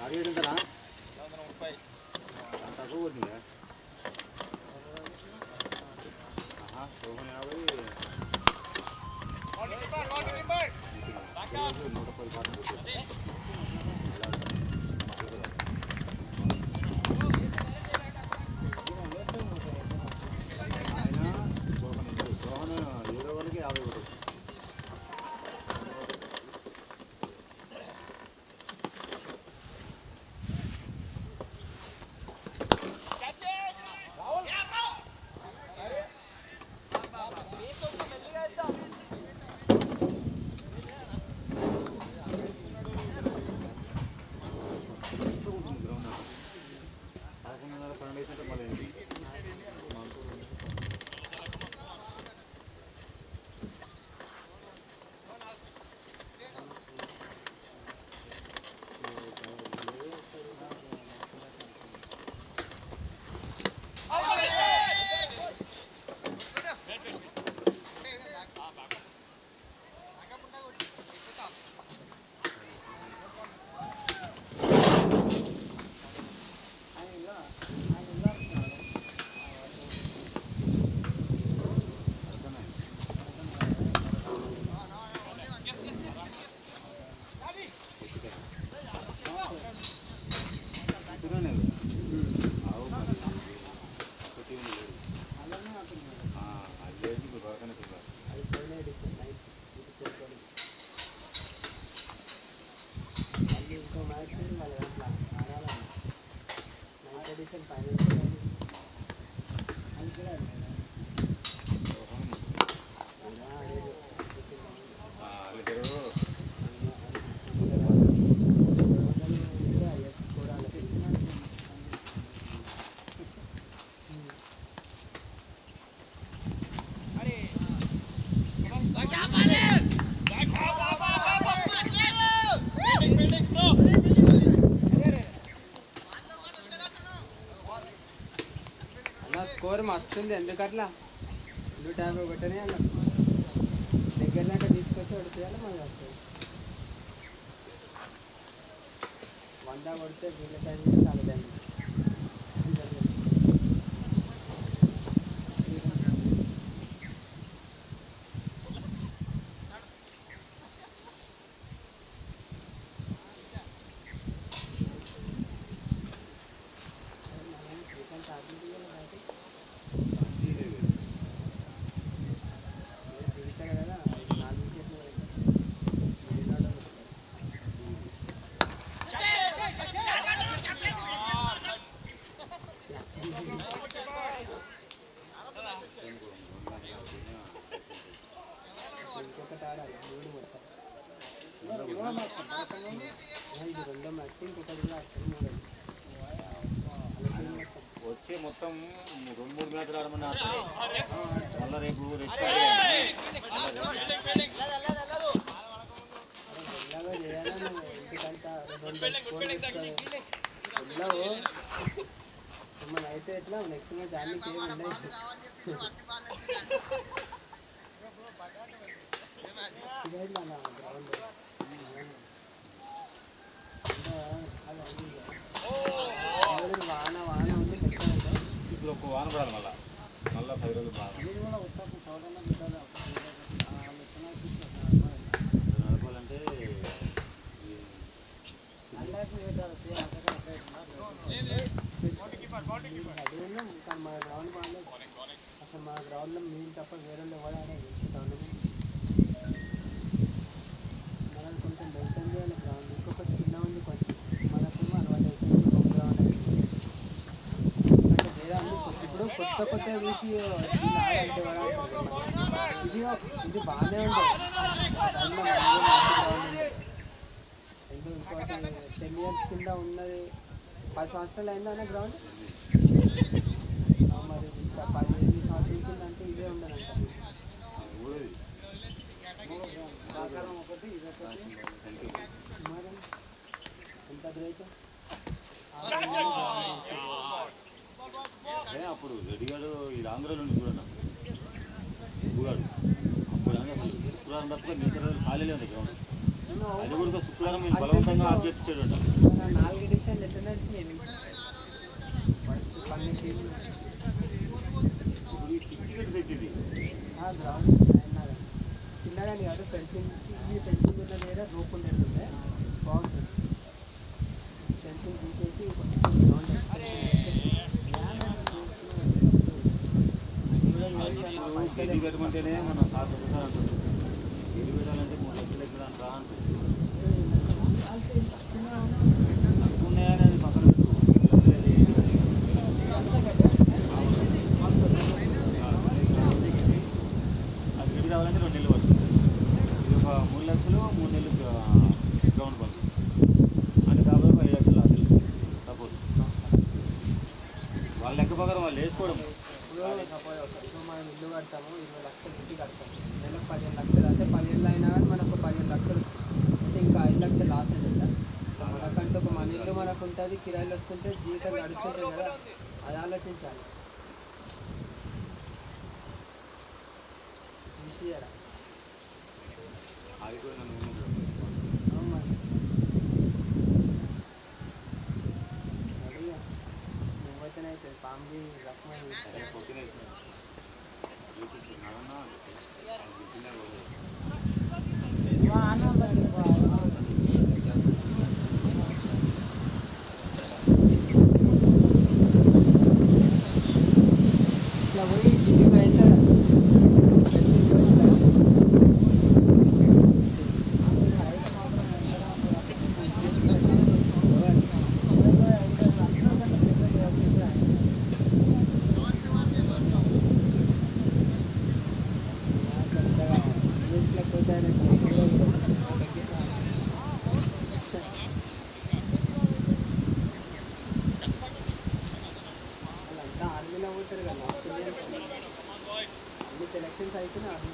Market ఎంతనా తక్కువ కొట్టిందా ఆహా, సోమన్ యాభై ఈరోజు నూట పది పాటలు కొట్టాడు. ఆయన సోమన్ ఇద్దరు. సోమన్ ఏడో వాళ్ళకి యాభై కొట్టాడు ఉంటుంది గ్రౌండ్ అంతా. పదకొండున్నర పన్నెండు అయితే మళ్ళీ ఏంటి? ఇద్దరేనే కదా? ఆవు మరి. ఒకటి ఉంది లేదు. ఆ, అది లేదు, ఇప్పుడు బాగానే తిన్నారు. సోహన్. ఆ, వాళ్ళిద్దరూ అలా స్కోర్ మస్తుంది ఎందుకట్లా నూట యాభై ఒకటనే అలా దగ్గర దాకా తీసుకొచ్చి కొడితేయాలి మళ్ళీ వస్తుంది వంద కొడితే వీళ్ళ టైం చాలా టైం కదా నాలుగు వికెట్లు పడినాయి. ఇంకొకటి ఆడాలి మూడు మొత్తం ఇది రెండో మ్యాచ్ ఇంకొకటి కూడా ఆడుతుంది మూడోది వచ్చే మొత్తం రెండు మూడు మ్యాచ్లు ఆడమని ఆడతారు మళ్ళీ రేపు రెస్ట్ ఎలాగో చేయాలి నువ్వు ఇంటికంతా రెండు స్కోర్లు తీసుకోవాలి. వెళ్ళావు మిమ్మల్ని అయితే ఎట్లా నెక్స్ట్ మ్యాచ్ అన్ని సేమ్ ఉన్నాయి ఇదేంటి అన్న గ్రౌండ్ వాన వాన ఉంది పెట్టాలి ఇప్పుడు ఒక వాన పడాలి మళ్ళీ మళ్ళీ పది రోజులు బాగా ఇది కూడా ఉత్తరం చూడాలని పెట్టాలి నడపాలంటే అదేమో కానీ మన గ్రౌండ్ బాగాలేదు అసలు మన గ్రౌండ్లో మేము తప్ప వేరే వాళ్ళు ఎవరు ఆడేది టోర్నమెంట్ మనం కొంచెం మెయింటైన్ చేయాలి గ్రౌండ్ ఇంకొకటి చిన్న ఉంది కొంచెం మనకేమో అలవాటు అయిపోయింది ఒక గ్రౌండ్ అంటే వేరే అన్ని కొత్త- ఇప్పుడు కొత్త కొత్త చూసి దీన్ని ఆడాలంటే ఎవరు ఆడతారు? ఇది ఇది బాగానే ఉంది దాంట్లో మంచిగా మంచి గ్రౌండ్ ఉంది ఇది ఇంకోటి టెన్ ఇయర్స్ కింద ఉన్నది పది సంవత్సరాలు అయిందా అన్న గ్రౌండ్ మరి ఇంకా పదిహేను సంవత్సరాల కింద అంటే ఇదే ఉండదంట ఊరేది ఆకారం ఒకటి ఇది ఒకటి మరి ఎంత గ్రేట్ అదే అప్పుడు రెడ్డిగాడు ఈ ఆంధ్రలో ఉండి చూడన్న బుగాడు అప్పుడు అనగా అసలు పురాణం తప్ప మిగతా రోజులు ఖాళీలే ఉంది గ్రౌండ్ అది కూడా శుక్రవారం వీళ్ళు బలవంతంగా ఆబ్జెక్ట్ ఇచ్చాడు మన నాలుగు డివిజన్లు ఎట్లా నడిచినాయి ఫస్ట్ పన్నెండు టీంలు ఇప్పుడు ఈ పిచ్చి గడ్డి తెచ్చింది ఆ గ్రౌండ్ చిన్నగా కాదు ఫెన్సింగ్ ఈ ఫెన్సింగ్ ఉన్న దగ్గర రోప్ ఉండేటుండే బాగుంటుంది ఫెన్సింగ్ తీసేసి గ్రౌండ్ ఇప్పుడు గడ్డి పెట్టమంటేనే మనం సార్ ఒకసారి అంటుంది గడ్డి పెట్టాలంటే మూడు లక్షలు ఎక్కడ అంటారా అంటుంది తక్కువ ఉన్నాయని అది పక్కన పెట్టు అది అది గడ్డి రావాలంటే రెండు నెలలు పడుతుంది ఇది ఒక మూడు లక్షలు మూడు నెలలు గ్రౌండ్ పడుతుంది అంటే కాబట్టి ఒక ఐదు లక్షలు అసలు సపోజ్ వాళ్ళ లెక్క ప్రకారం వాళ్ళు వేసుకోవడం ఇప్పుడు సపోజ్ ఇప్పుడు మనం ఇల్లు కడతాము ఇరవై లక్షలు ఇంటి కడతాము నెలకు పదిహేను లక్షలు అంటే పదిహేను అయినా కానీ మనకు పదిహేను లక్షలు అంటే ఇంకా ఐదు లక్షలు లాస్ అయింది కదా మనకంటే ఒక మన ఇల్లు మనకు ఉంటుంది కిరాయిలు వస్తుంటే జీవితం నడుస్తుంటుంది కదా అది ఆలోచించాలి చూసియారా అది కూడా నన్ను అవును మరి. అడిగా. నువ్వైతేనైతే ఫ్యామిలీ రకమైన సరే పొద్దునే చూపిస్తున్నానన్నా చిన్న ఇట్లా పోయి ఢిల్లీకి అయితే వాళ్ళంతా ఆర్మీలో పోతారు కదా ఆస్ట్రేలియన్స్ అన్ని సెలక్షన్స్ అయితేనే ఆర్మీ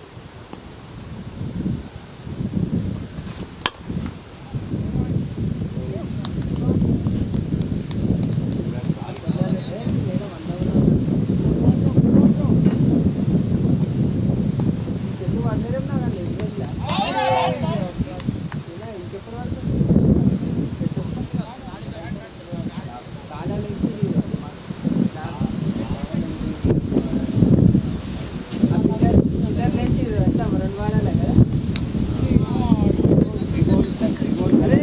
ఇంకెప్పుడు కాలాలు రెండు వారాలే కదా అరే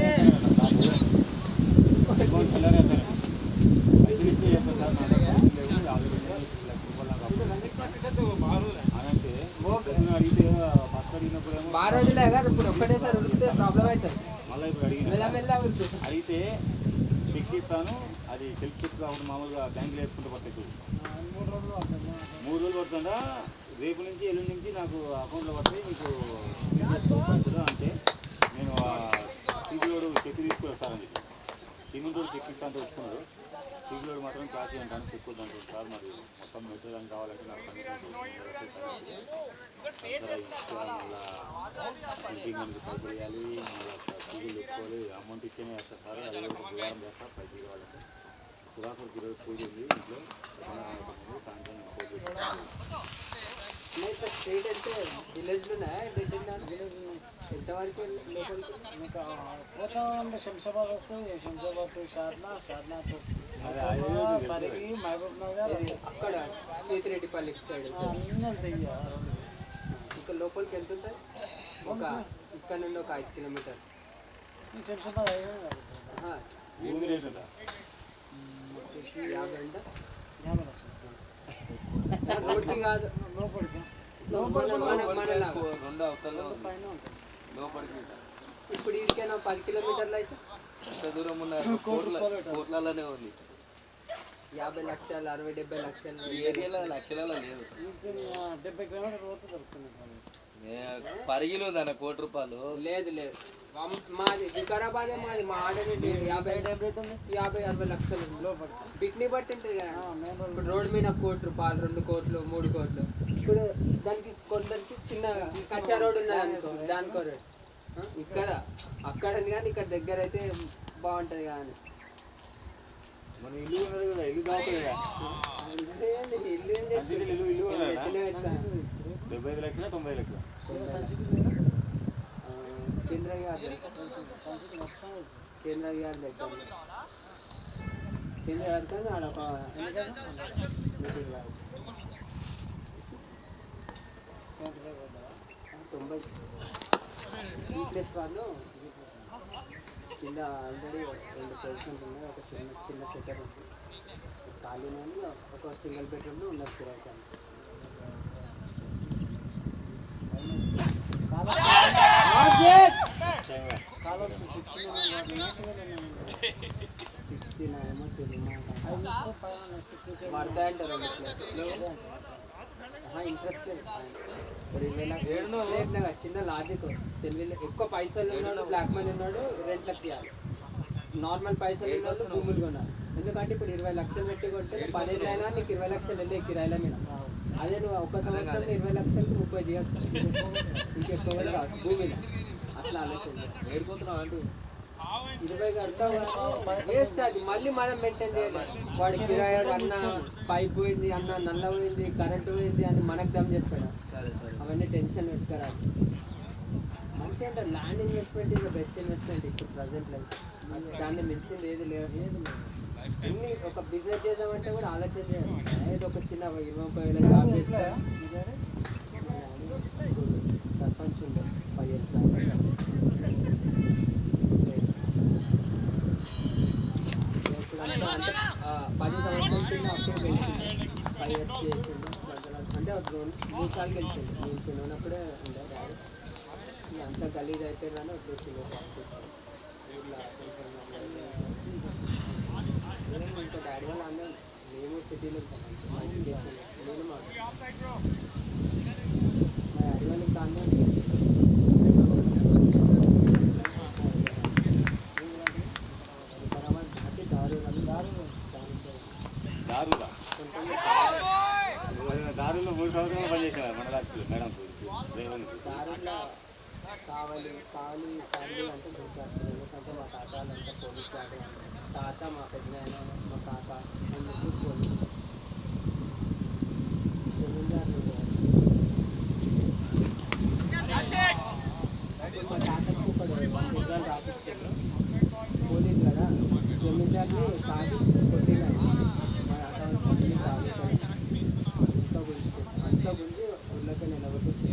అకౌంట్ చిల్లర వేస్తాను పైసలు ఇచ్చి చేస్తాను సార్ నా దగ్గర పైసలు లేవు యాభై రూపాయలు లక్ష రూపాయలు నాకు అని అంటే పొద్దున్న అడిగితే ఫస్ట్ అడిగినప్పుడు ఏమో బాగా రోజులే కదా ఇప్పుడు ఒక్కటేసారి ఉడికితే ప్రాబ్లం అవుతుంది మళ్ళీ ఇప్పుడు అడిగిన మెల్లమెల్ల ఉడుతుంది అడిగితే చెక్ ఇస్తాను అది సెల్ఫ్ చెక్ కాకుండా మామూలుగా బ్యాంకులో వేసుకుంటూ పట్టే చూడు మూడు రోజులు పడుతుందా రేపు నుంచి ఎల్లుండి నుంచి నాకు అకౌంట్లో పడితే మీకు పైసలు అంటే నేను సిబిలోడు చెక్ తీసుకుని వస్తానని చెప్పి సిమెంట్ రోడ్ చెక్ ఇస్తాను ఒప్పుకున్నాడు సిబిలోడు మాత్రం క్యాష్ అంటాను చెక్ వద్దంటాడు సార్ మరి మొత్తం మెటీరియల్ కావాలంటే నాకు కమిషన్ పైసలు వేయాలి మళ్ళీ సీజీలు ఎక్కువాలి అమౌంట్ ఇచ్చేనే వేస్తారు సార్ అది కూడా ఒక గురువారం చేస్తా పైసలు కావాలంటే సుధాకర్కి ఈరోజు పూజ ఉంది ఇంట్లో సత్యనారాయణ అవుతుంది సాయంత్రం నేను పూజ చేస్తాను. స్ట్రీట్ అంటే విలేజ్ లోనే ఎంతవరకు లోపలికి పోతామండి శంషాబాద్ వస్తుంది శంషాబాద్ టు షాద్నా షాద్నా టు అదే అదే తెలుసు. పరిగి మహబూబ్ నగర్ ఇది అక్కడ కేతిరెడ్డిపల్లి సైడ్ అన్నీ వెళ్తాయి ఇక. ఇంకా లోపలికి ఎంత ఉంటుంది ఒక ఇక్కడ నుండి ఒక ఐదు కిలోమీటర్ ఈ శంషాబాద్ హైవే కాదు. ఆహా, భూమి రేట్ ఎంత వచ్చేసి యాభై అంటే యాభై లక్షలు రోడ్కి కాదు లోపలికి మన మన మనలాగా. రెండు అవతల రెండు పైన ఉంటుంది లోపలికి ఇట్లా. ఇప్పుడు ఇడికైనా పది కిలోమీటర్లు అయితే ఎంత దూరం ఉన్న కోటి కోట్ల రూపాయలు పెట్టాలి. కోట్లలోనే ఉంది యాభై లక్షలు అరవై డెబ్బై లక్షలు ఈ ఏరియాలో లక్షలలో లేదు ఇంకా డెబ్బై కిలోమీటర్ పోతే దొరుకుతుంది పని. నే- పరిగిలో ఉంది అన్న కోటి రూపాయలు లేదు లేదు మా- మాది వికారాబాదే మాది మా ఆడనే యాభై యాభై అరవై లక్షలు లోపలికి బిట్ని బట్టి ఉంటుంది కదా ఆ, మెయిన్ రోడ్ ఇప్పుడు రోడ్ మీద కోటి రూపాయలు రెండు కోట్లు మూడు కోట్లు ఇప్పుడు దానికి కొందరికి చిన్న కచ్చా రోడ్ ఉన్నది అనుకో దానికో రేట్ ఆ, ఇక్కడ అక్కడ ఉంది కానీ ఇక్కడ దగ్గర అయితే బాగుంటది కానీ మన ఇల్లు ఉన్నది కదా ఇల్లు దాగుతుంది కదా ఇల్లు ఏంది? ఇల్లు ఏం సంచిలో ఇల్లు ఇల్లు చేస్తుంది? ఉన్నదా? ఎట్లనే వేస్తా. డెబ్బై ఐదు లక్షల తొంభై ఐదు లక్షల సంచికి లేదా? ఆ, కేంద్ర గారు కేంద్ర గారి దగ్గర కేంద్ర గారి కానీ ఆడ ఒక మీటింగ్ కాదు తొంభై ఈ ప్లస్ వాళ్ళు కింద ఆల్రెడీ రెండు పొజిషన్స్ ఉన్నాయి ఒక చిన్న చిన్న సెటర్ ఉంది ఖాళీ ఉంది ఒక సింగిల్ బెడ్రూమ్లో ఉన్నది కిరాయికి సిక్స్టీ నైన్ పడతాయి అంటారు ఇంట్రెస్ట్ చిన్న లాజిక్ తెలివి ఎక్కువ పైసలు ఉన్నాడు బ్లాక్ మనీ ఉన్నాడు రెంట్లకు తీయాలి నార్మల్ పైసలు ఉన్నాడు భూములు కొనాలి ఎందుకంటే ఇప్పుడు ఇరవై లక్షలు పెట్టి కొంటే పదిహేను అయినా నీకు ఇరవై లక్షలు వెళ్ళే కిరాయిల మీద అదే నువ్వు ఒక సంవత్సరం ఇరవై లక్షలకి ముప్పై చేయొచ్చు ఇంకెక్కువ కూడా కాదు భూమిలో అట్లా ఆలోచన ఏడిపోతున్నావు అంటే ఇరవై కడతావు వేస్ట్ అది మళ్ళీ మనం మెయింటైన్ చేయాలి వాడి కిరాయాడు అన్న పైప్ పోయింది అన్న నల్ల పోయింది కరెంట్ పోయింది అని మనకు దమ్ చేస్తాడు సరే సరే అవన్నీ టెన్షన్ పెట్టుకోరాదు మంచిగా అంటే land investment is best investment ఇప్పుడు ప్రజెంట్ లైఫ్ దాన్ని మించింది ఏది లేదు ఏది లేదు ఇన్ని ఒక బిజినెస్ చేద్దామంటే కూడా ఆలోచన చేయాలి ఏదో ఒక చిన్న ఇరవై ముప్పై వేల జాబ్ చేస్తే సర్పంచ్ ఉండే ఫైవ్ ఇయర్స్ ఇప్పుడు అంటే అంటే ఆ, పది సంవత్సరాల కింద అప్పుడు గెలిచింది ఫైవ్ ఇయర్స్ చేసిండు అంటే ఒక రెండు మూడు సార్లు గెలిచిండు నేను చిన్న ఉన్నప్పుడే ఉండే డాడీ ఇక అంతా గలీజ్ అయిపోయిందని వచ్చేసిండు ఊళ్ళో కొంచెం ఇంకా డాడీ వాళ్ళు అందరూ మేము సిటీలో ఉంటాం మంచి చేసాను నేను మా మా డాడీ వాళ్ళు ఇంకా అందరూ వికారాబాద్ దాటి దారు దారు దారుగా దారులో మూడు సంవత్సరాలు పనిచేసాను మన రాత్రి మేడం డ్రైవర్కి దారుల్లో కావాలి కావాలి కావాలి అంటే గుర్తొస్తుంది ఎందుకంటే మా తాత వాళ్ళంతా పోలీస్ వాడు తాత మా పెద్దనాయన మా తాత అందరూ పోలీస్ జమీందారులు ఉండేవారు. ఇప్పుడు మా తాతకు ఒకడు ఎగ్జామ్ రాసిచ్చాడు పోలీస్ కదా జమీందార్ని తాగి కొట్టినాడు మా తాత వాళ్ళు చదివి తాగుతాడు అంతా గురించి అంతా గురించి ఊళ్ళోకి నిలబెట్టి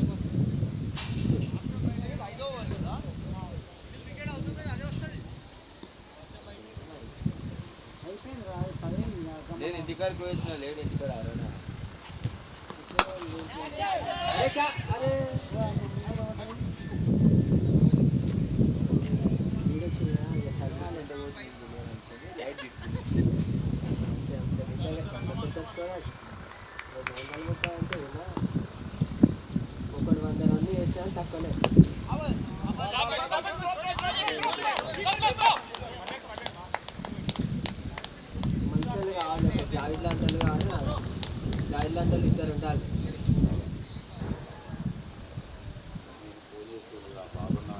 నేను ఇంటికాడికి వచ్చిన లేడు ఇంటికాడ అరేనా అరే కా అరే వీడొచ్చిన ఇక చదవాలి ఎంత పోతుంది లైట్ తీసుకుంది అంతే అంతే నిజంగా కష్టపెట్టేసుకోవాలి అంటే ఏమో ఒకటి వంద మంది చేసాను తక్కువలే మంచిగా కావాలి ఒక జాయిలంతలు కావాలి జాయిలంతలు ఇద్దరు ఉండాలి పోలీసులు బాగున్నా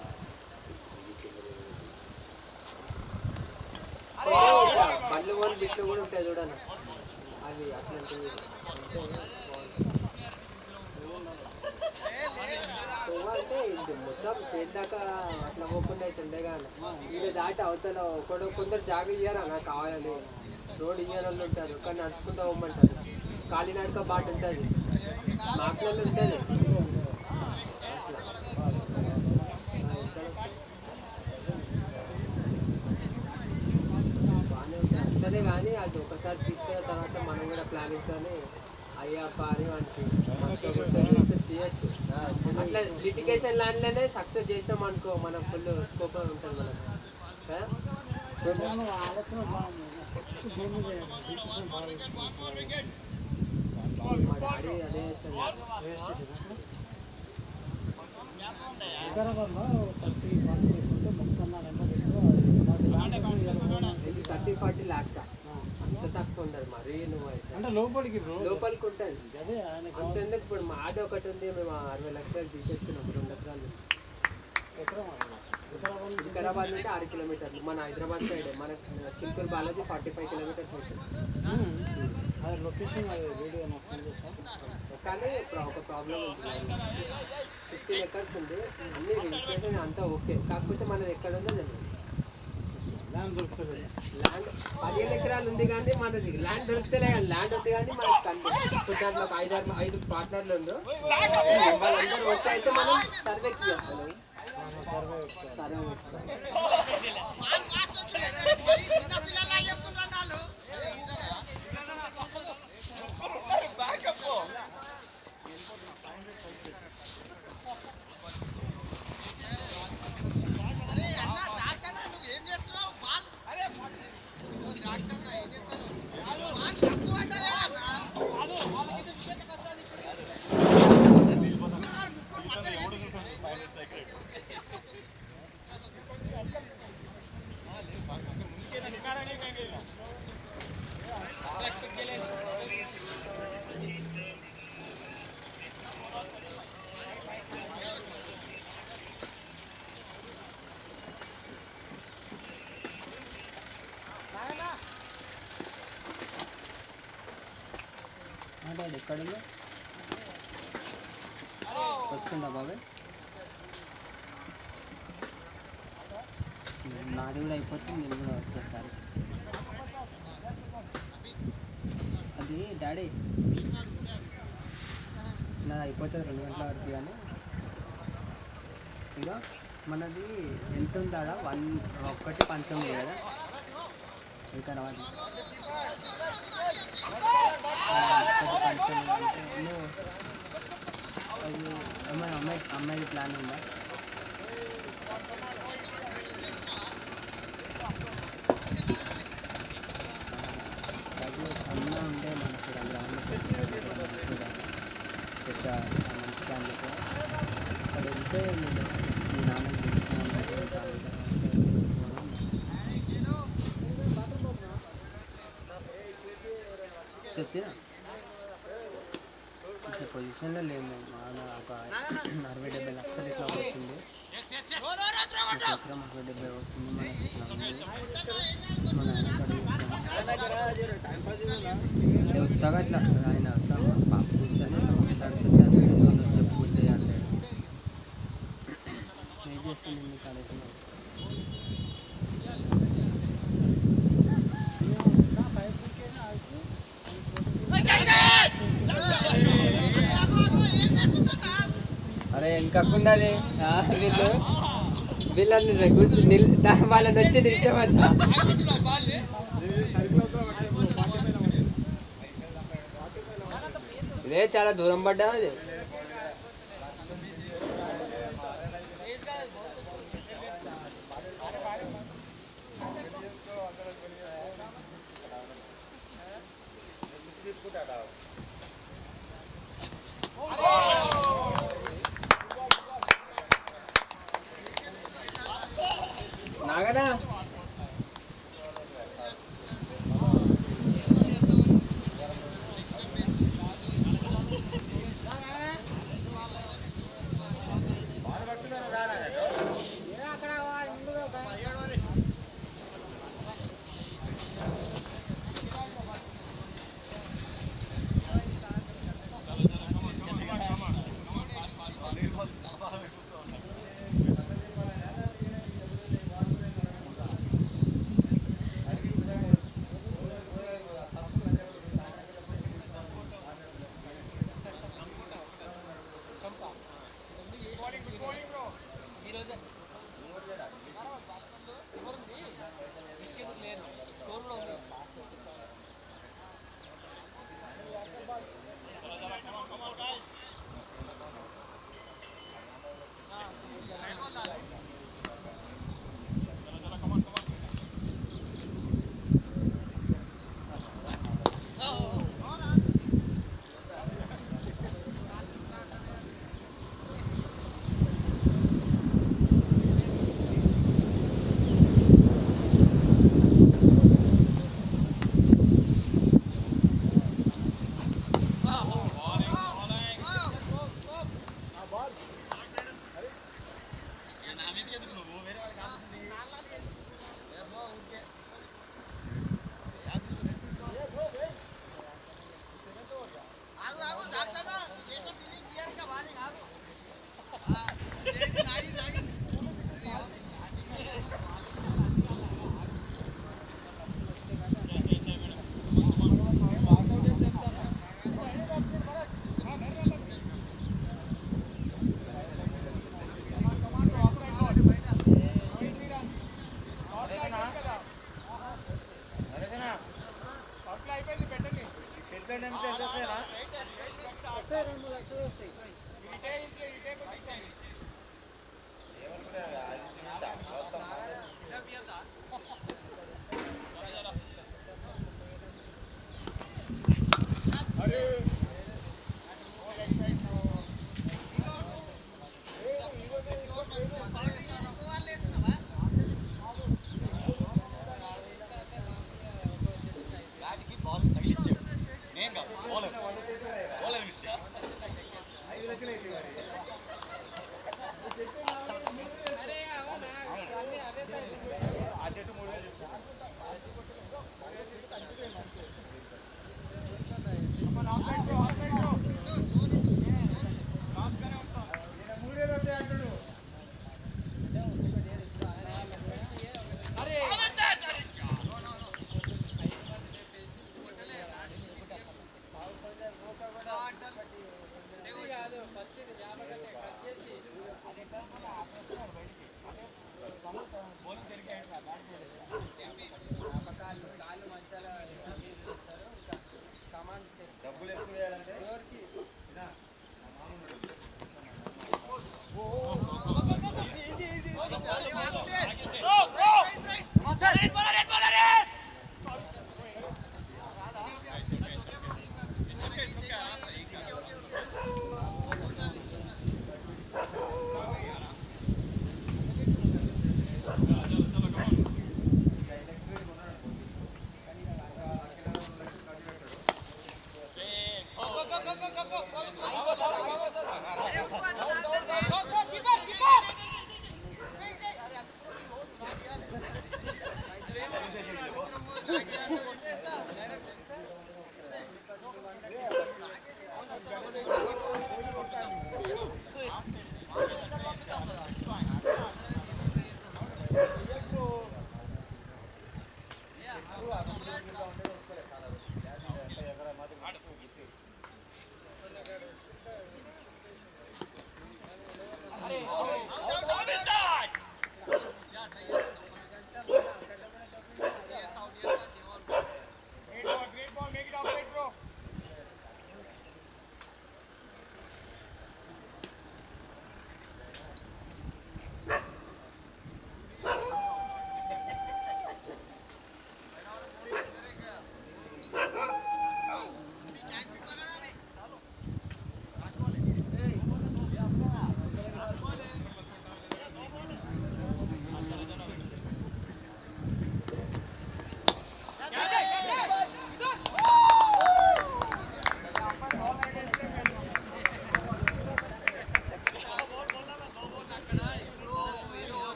బండ్లు కొని బిట్లు కూడా ఉంటాయి చూడండి అవి అట్లాంటివి అంటే అంటే ఇది మొత్తం చేద్దాకా అట్లా పోకుండా అయితే ఉండే కానీ వీళ్ళు దాటి అవతల ఒకడు కొందరు జాగ ఇయ్యారా నాకు కావాలని రోడ్ ఇయ్యాలని ఉంటారు కానీ నడుచుకుంటూ పోమంటారు కాలినడక బాట ఉంటుంది మాటలలో ఉంటుంది బాగానే ఉంటుంది అంతనే కానీ అది ఒకసారి తీసుకున్న తర్వాత మనం కూడా ప్లానింగ్ తోని అయ్యప్ప అని వానికి మనతో ఒకసారి చేస్తే చేయొచ్చు అట్లా లిటిగేషన్ ల్యాండ్లోనే సక్సెస్ చేసినాం అనుకో మనం ఫుల్ స్కోప్ ఉంటుంది మనకు ఆ? ఆలోచన బాగుంది భూమి డిసిషన్ బాగా తీసుకున్నాను మా డాడీ అదే చేస్తాడు వికారాబాద్లో థర్టీ ఫార్టీ తీసుకుంటే మొత్తం నా నెంబర్ ఇది థర్టీ ఫార్టీ ల్యాక్స్ అంత తక్కువ ఉండదు మరీ నువ్వు అయితే అంటే లోపలికి రో లోపలికి ఉంటుంది అదే ఆయన అంతెందుకు ఇప్పుడు మా ఆడ ఒకటి ఉంది మేము అరవై లక్షలు తీసేస్తున్నాం రెండు ఎకరాలు ఎకరం వికారాబాద్ నుంచి వికారాబాద్ నుండి ఆరు కిలోమీటర్లు మన హైదరాబాద్ సైడ్ మన Chittoor Balaji forty five kilometres అవుతుంది అది లొకేషన్ అది వీడియో నాకు సెండ్ చేస్తాను కానీ ఇప్పుడు ఒక ప్రాబ్లం ఉంటుంది ఫిఫ్టీన్ ఎకర్స్ ఉంది అన్ని రిజిస్ట్రేషన్ అంతా ఓకే కాకపోతే మనది ఎక్కడ ఉందో తెలియదు ల్యాండ్ దొరుకుతుంది ల్యాండ్ పదిహేను ఎకరాలు ఉంది కానీ మనది ల్యాండ్ దొరికితేలే కానీ ల్యాండ్ ఉంది కానీ మనకి కనిపి ఇప్పుడు దాంట్లో ఒక ఐదు ఆరు ఐదు పార్ట్నర్లు ఉండు వాళ్ళందరూ ఓకే అయితే మనం సర్వే చేస్తాం సర్వే సర్వే చేస్తాం డాడీ ఎక్కడుందో వస్తుందా బాబాయ్ నాది కూడా అయిపోతుంది నేను కూడా వచ్చేసారి అది డాడీ నాది అయిపోతుంది రెండు గంటల వరకు కానీ ఇక మనది ఎంత ఉందాడా వన్ ఒక్కటి పంతొమ్మిది కదా ఇంకా రావాలి ఒక్కటి పంతొమ్మిది అంటే నువ్వు అది ఏమైనా అమ్మాయి అమ్మాయి ప్లాన్ ఉందా అది అన్న ఉండే మనకి గ్రామంలో పెద్ద మంచి ఫ్యామిలీ అక్కడ వెళ్తే నేను మీ నాన్న చెప్పినా ఇట్లా పొజిషన్లో లేము మన ఒక అరవై డెబ్బై లక్షలు ఇట్లా వస్తుంది ఒక ఎకరం అరవై డెబ్బై వస్తుంది మనకి ఇట్లా ఉంది మన అంటే ఉత్తగా ఇట్లా ఆయన వస్తాం పాప కూర్చొని మాట్లాడుతుంటే అది ఏదో చెప్పు చేయాలి ఏం చేస్తుంది మీకు అనుకున్నాను అరే వెనకకుండా వీళ్ళు వీళ్ళని కూర్చొని నిల్ దా- వాళ్ళని వచ్చి నిల్చోవద్దా ఇదే చాలా దూరం పడ్డా అది నాగనా వస్తాయి రెండు మూడు లక్షలు వస్తాయి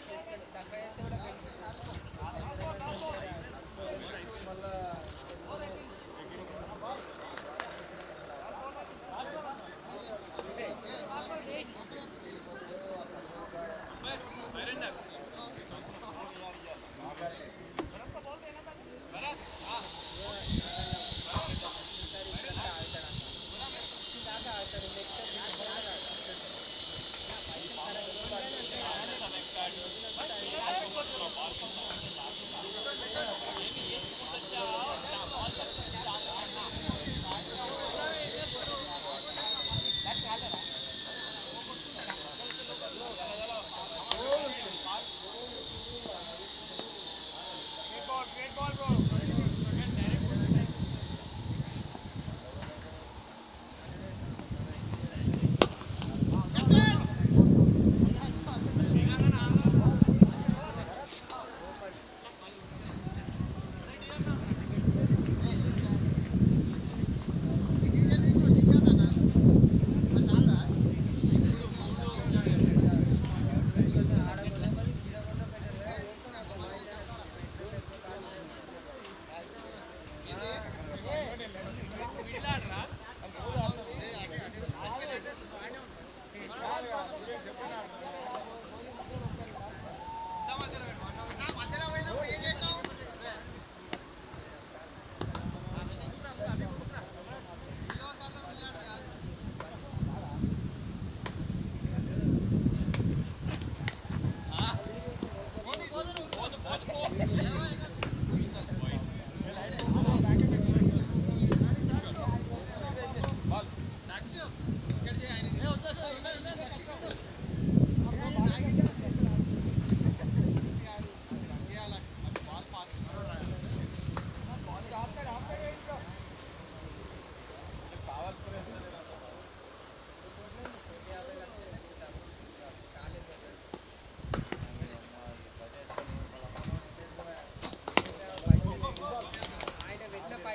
మళ్ళా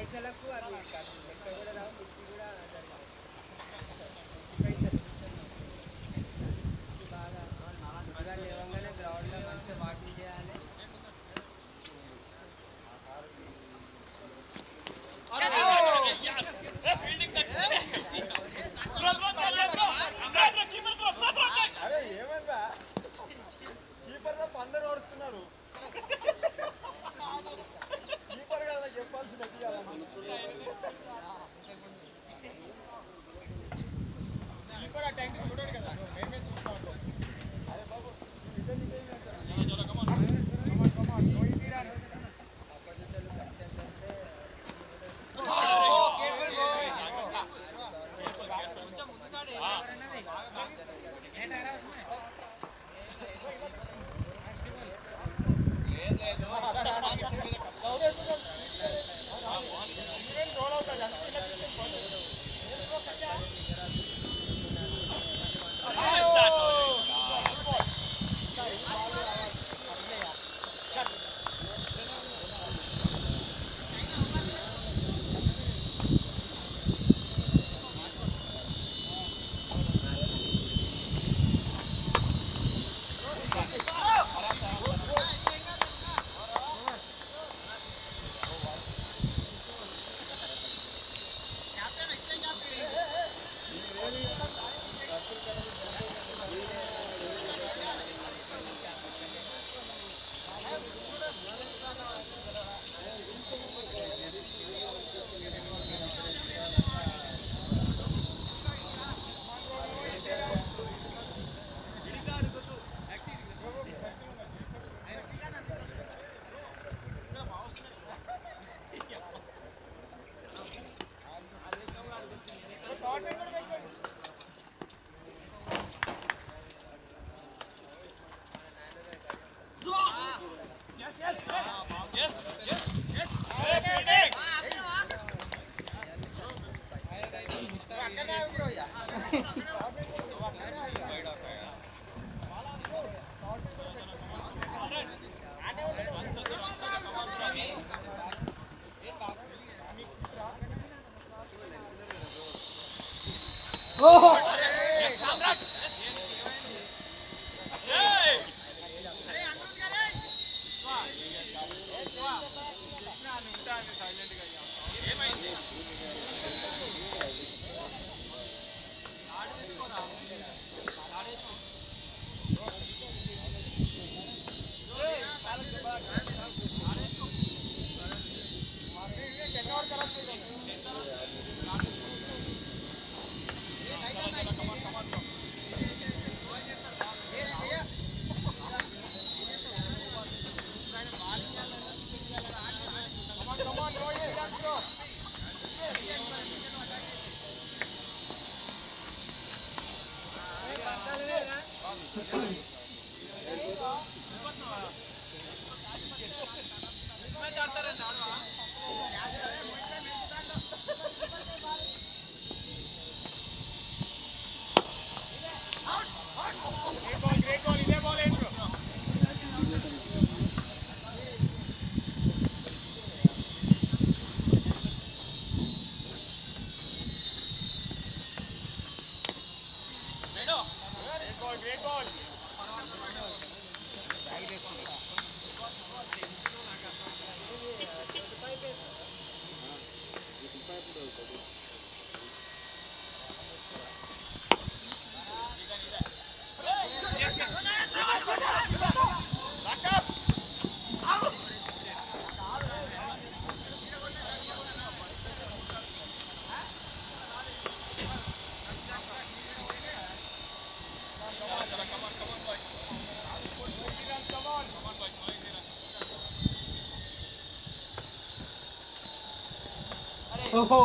పైసలకు అవి కాదు. లెక్క కూడా రావు మిక్సీ కూడా జరగదు. పైసలు బాగా బాగా లేవగానే గ్రౌండ్లో మంచిగా వాకింగ్ చేయాలి ఓహో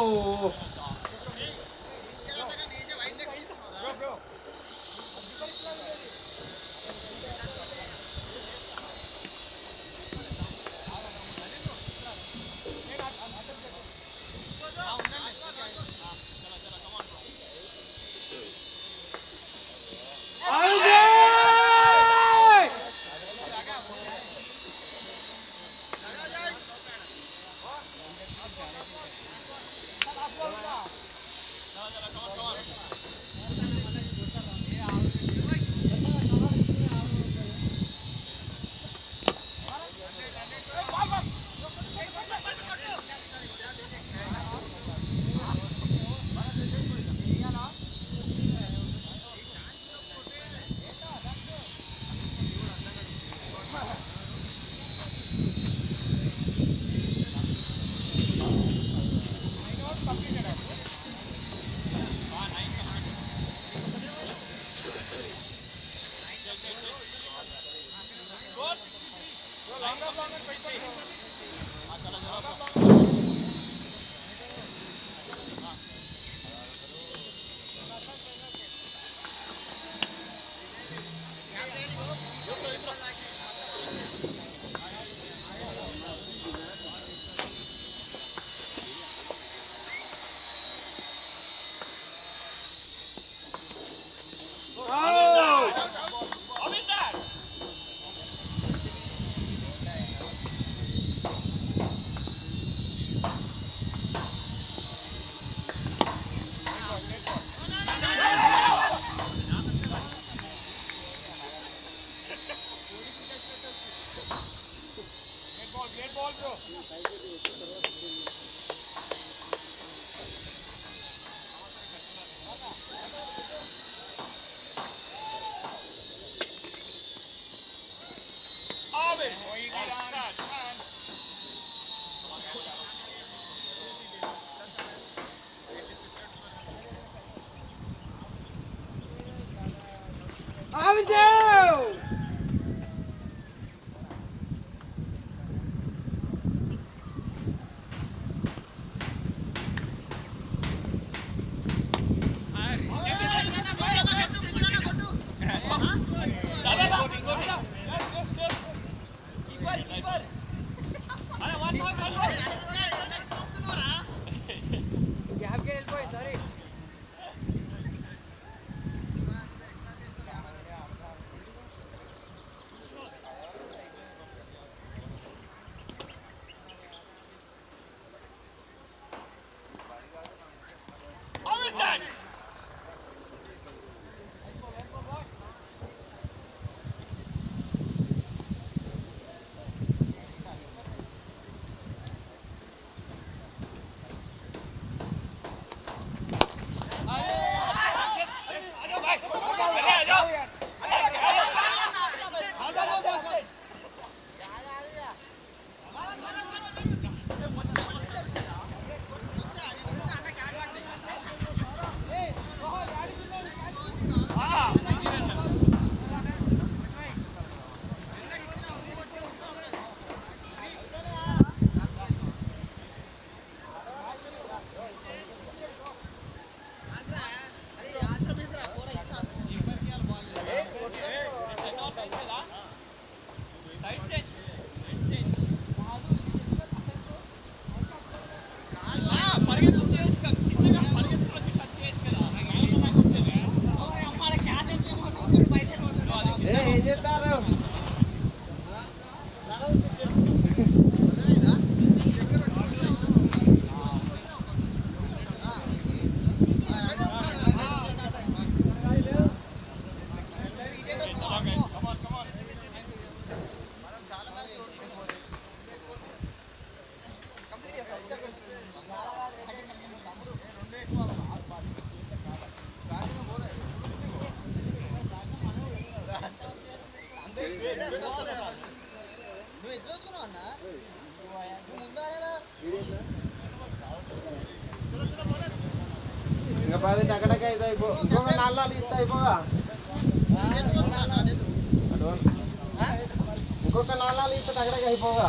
పది టకటక అయితే అయిపో ఇంకొక నాలుగు ఇస్తే అయిపోగా ఇంకొక నాలుగు ఇస్తే టకటక అయిపోగా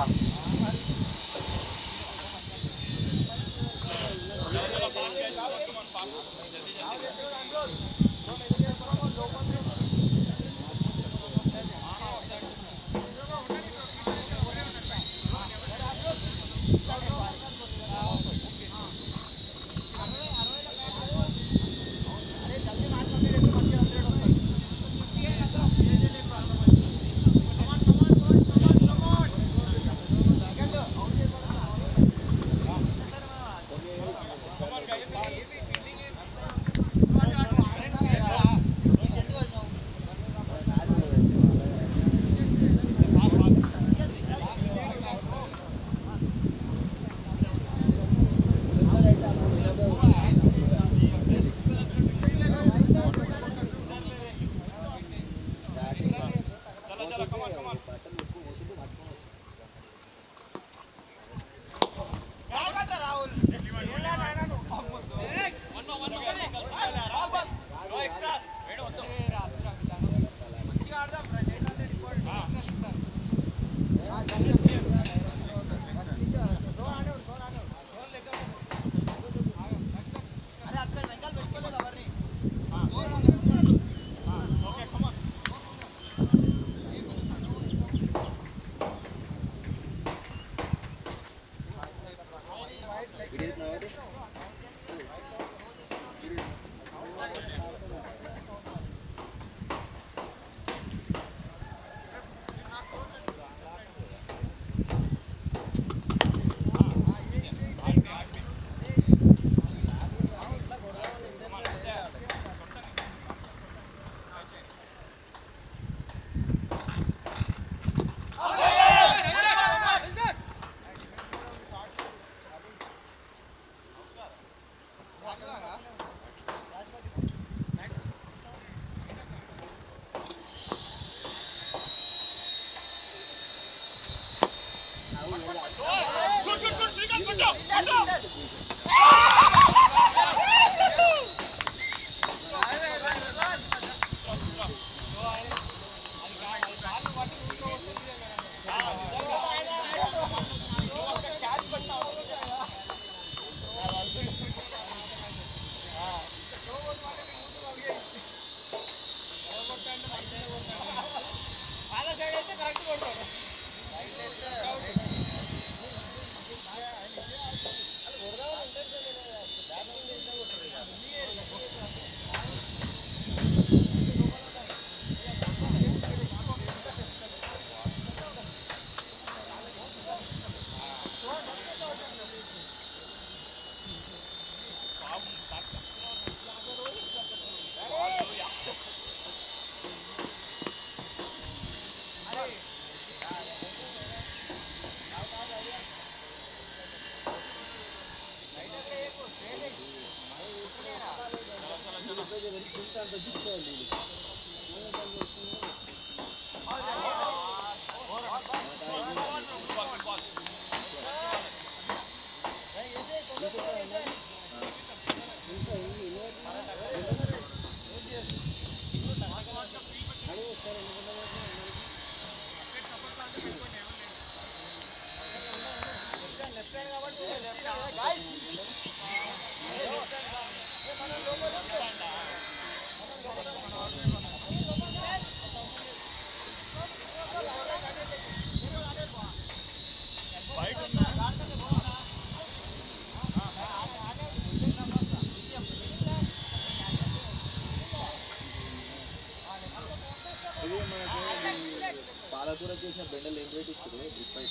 పాలకూర చేసిన బెండలు ఏం రేట్ ఇస్తారు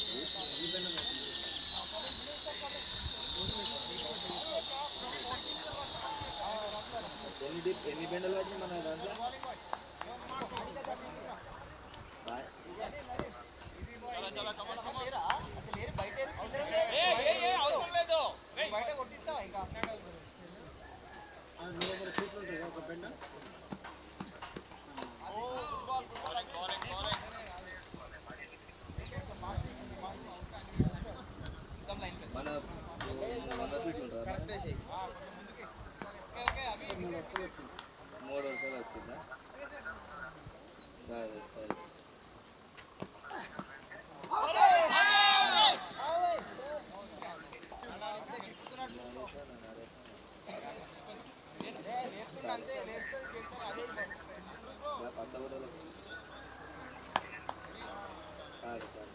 ఎన్ని డి- ఎన్ని బెండలు వచ్చినాయి మన దాంట్లో బాయ్. మన మన ఫీట్ ఉంటుందా వచ్చింది మూడు వరుసలు వచ్చిందా సరే సరే సరే సరే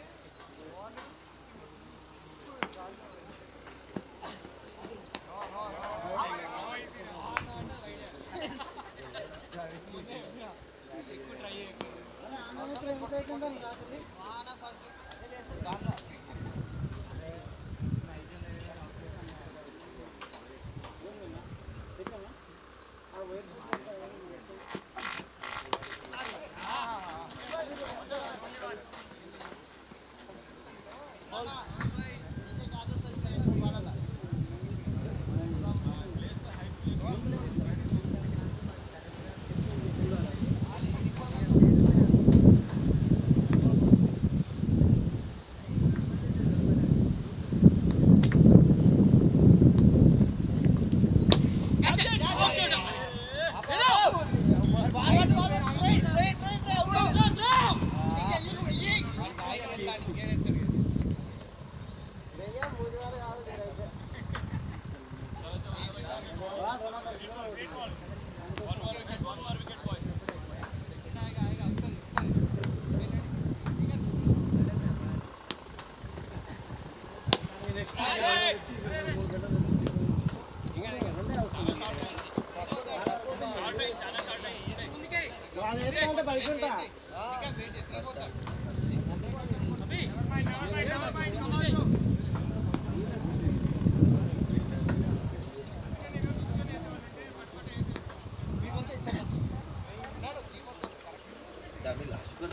అంటే బయట ఉంటా డబ్బులు లాస్ట్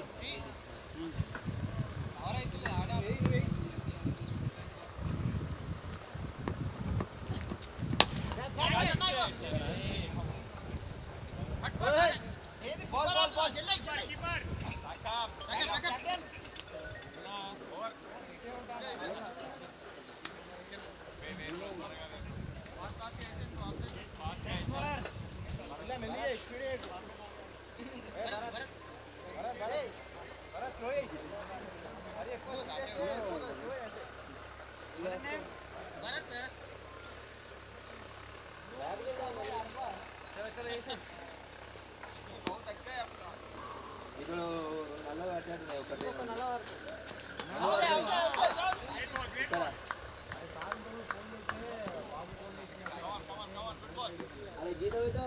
ఇప్పుడు నల్ల పడ్డట్టు ఒకటి ఇక్కడ. అరే గీత పెట్టు.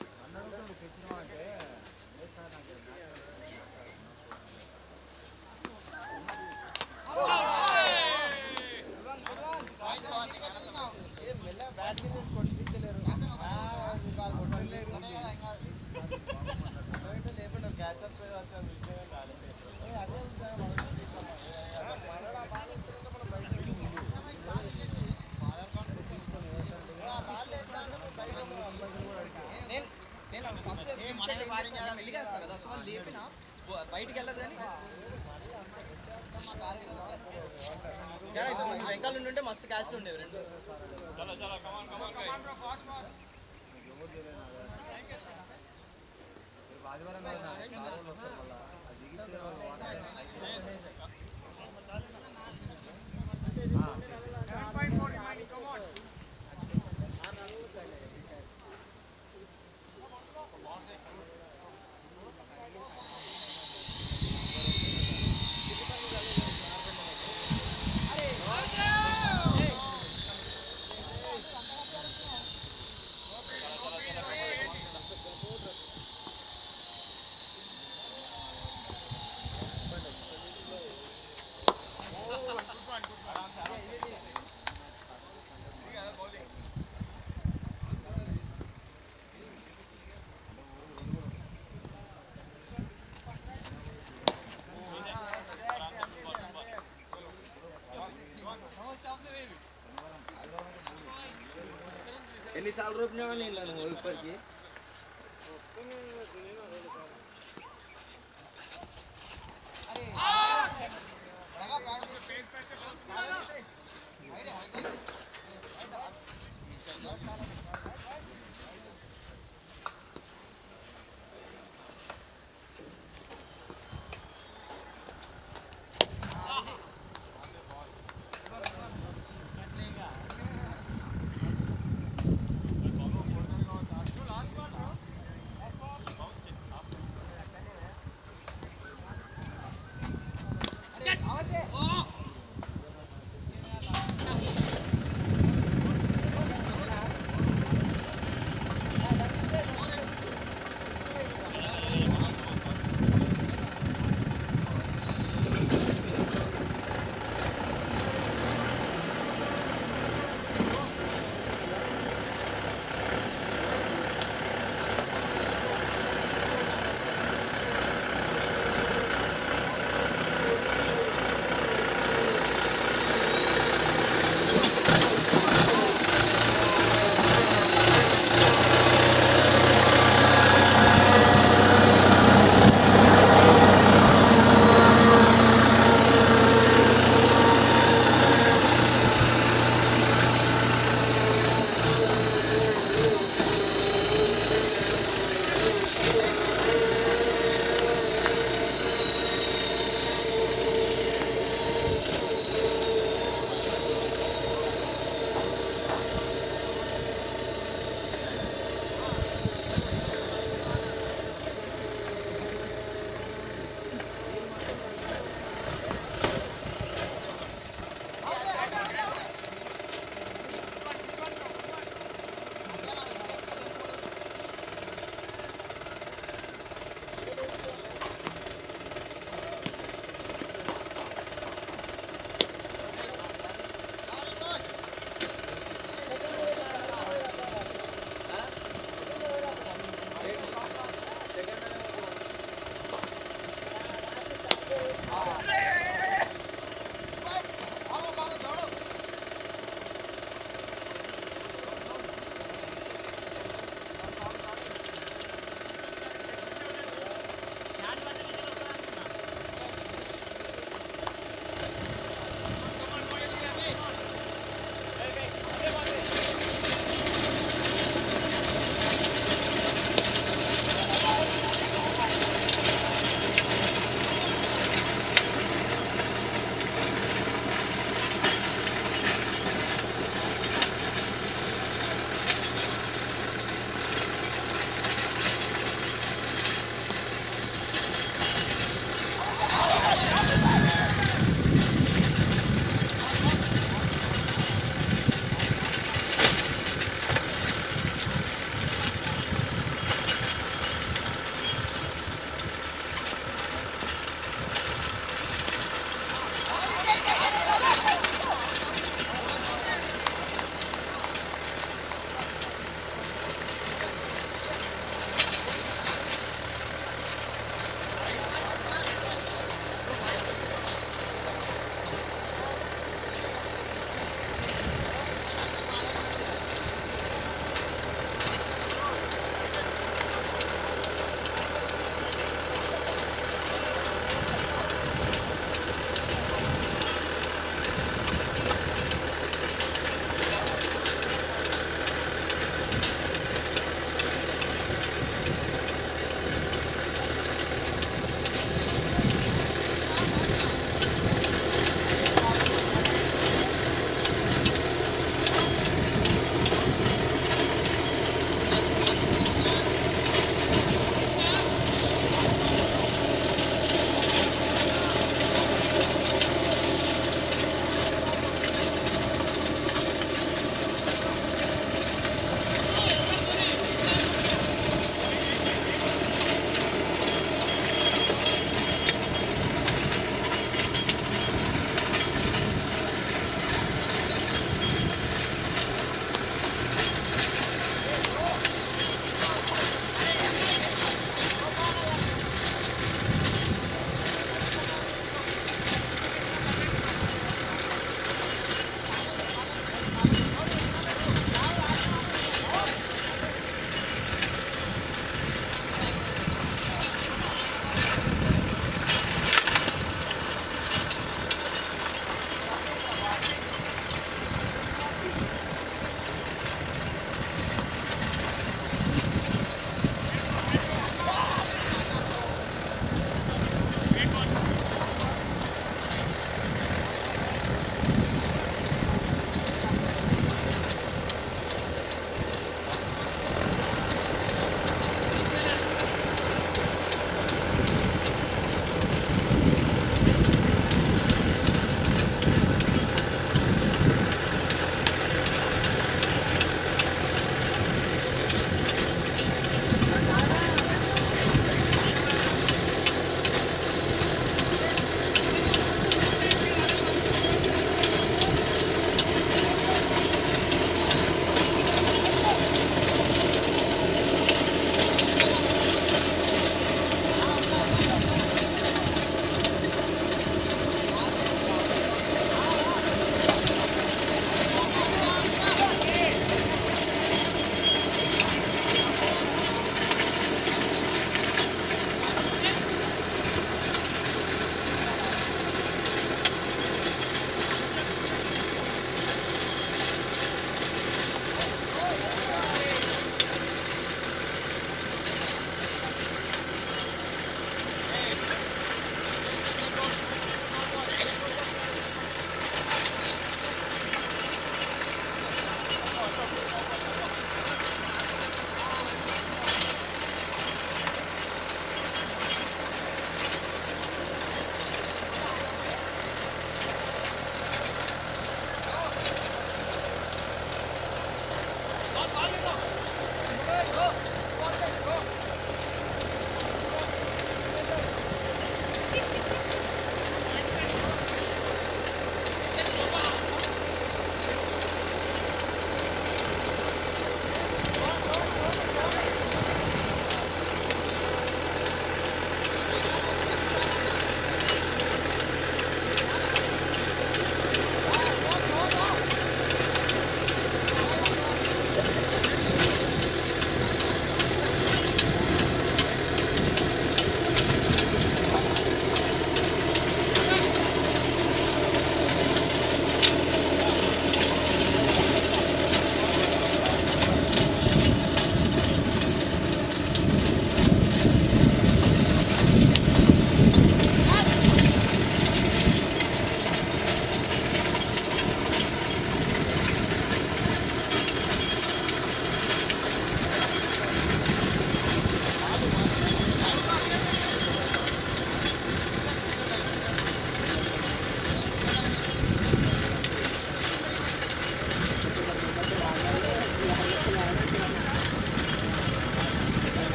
బయటికి వెళ్ళదు కానీ వెంకాల నుండి ఉంటే మస్తు క్యాచ్లు ఉండేవి రెండు ఎన్నిసార్లు రూపినావా నేను నన్ను ఇప్పటికి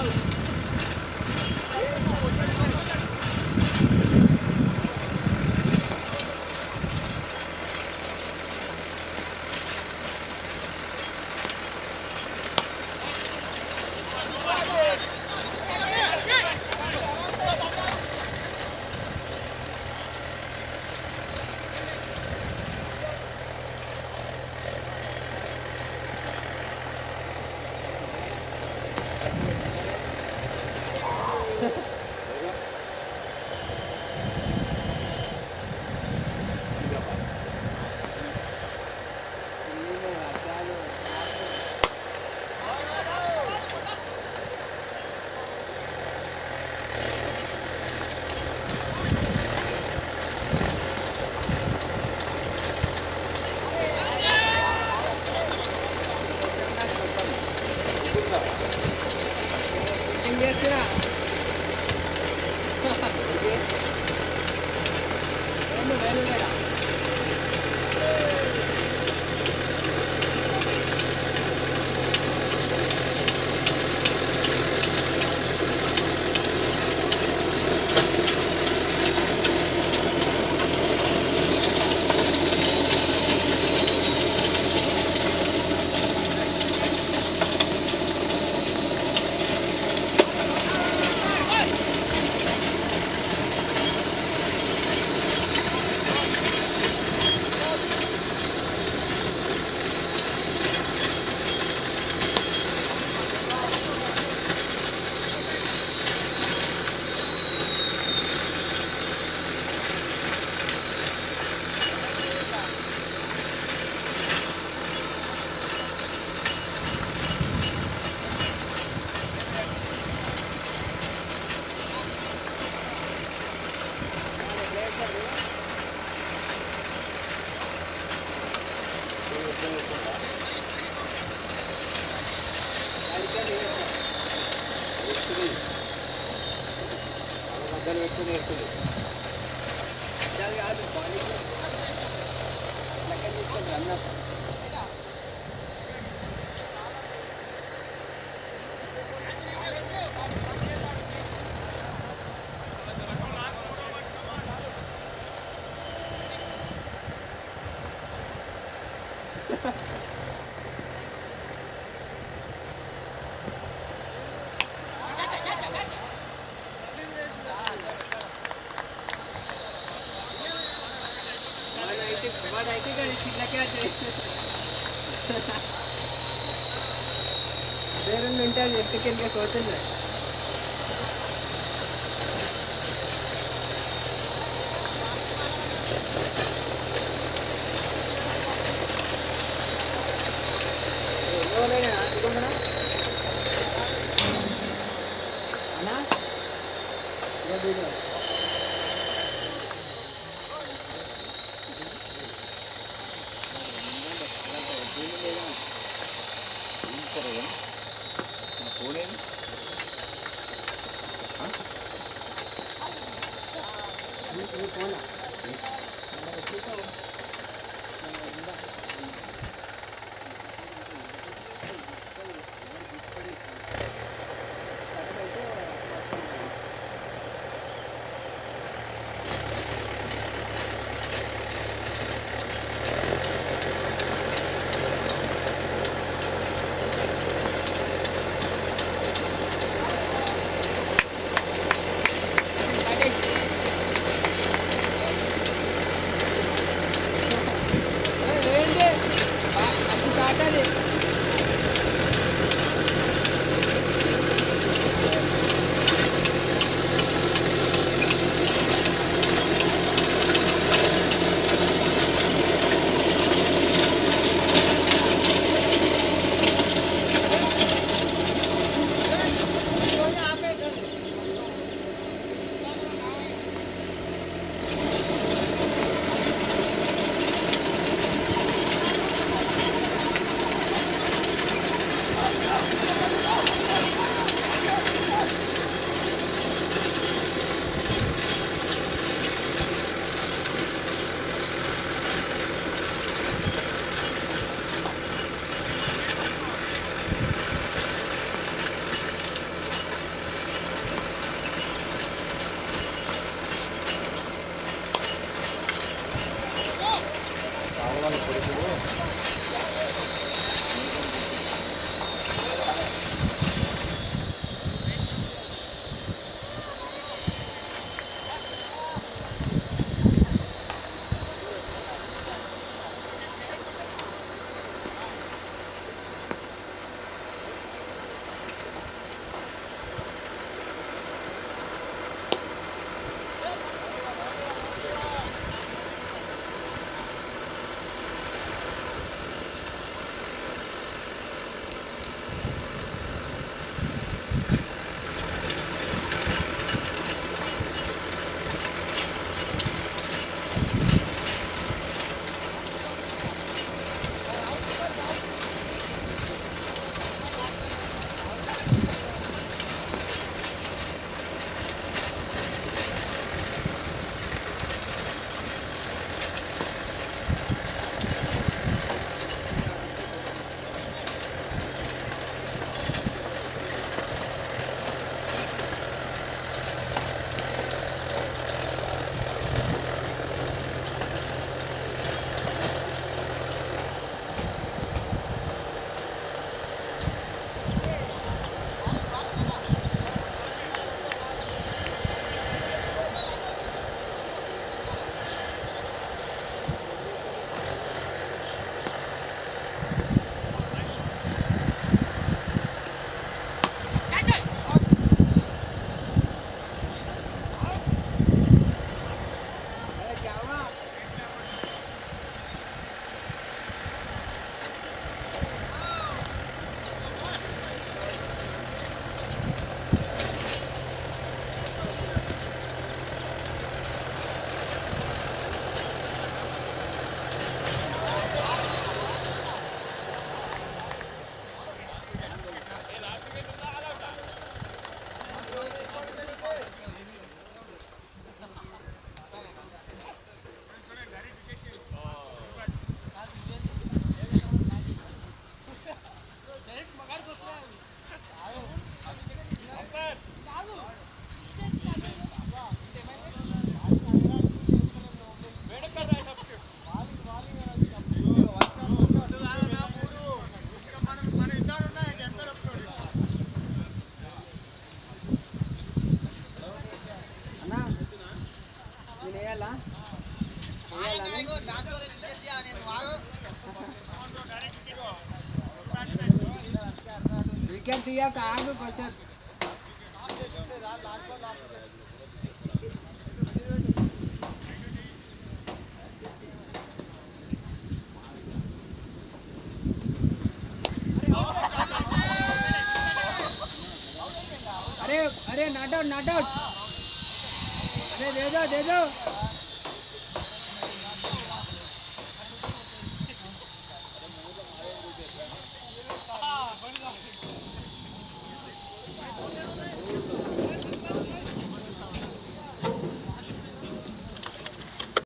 ఇల్లు అద్దాలు ఏం చేస్తున్నా రెండు వేలు వేల మధ్యలో పెట్టుకుని వేస్తుంది అద్దాలు కాదు బాలీవుడ్ లెక్క తీసుకుంటారు అన్నారు వాడైతే వాడైతే కానీ చిన్నకే అదే రెండు ఉంటుంది ఎట్టుకెళ్ళి పోతుంది ఎవరైనా ఇదిగోమనా అన్నా ఇదిగో వీడియో ఫోన్ ఏది నీ నీ ఫోనా ఏంటి అది కాటాలి వికెట్ తీయక ఆగు కొంచెం अरे अरे नाट आउट नाट आउट अरे दे दो दे दो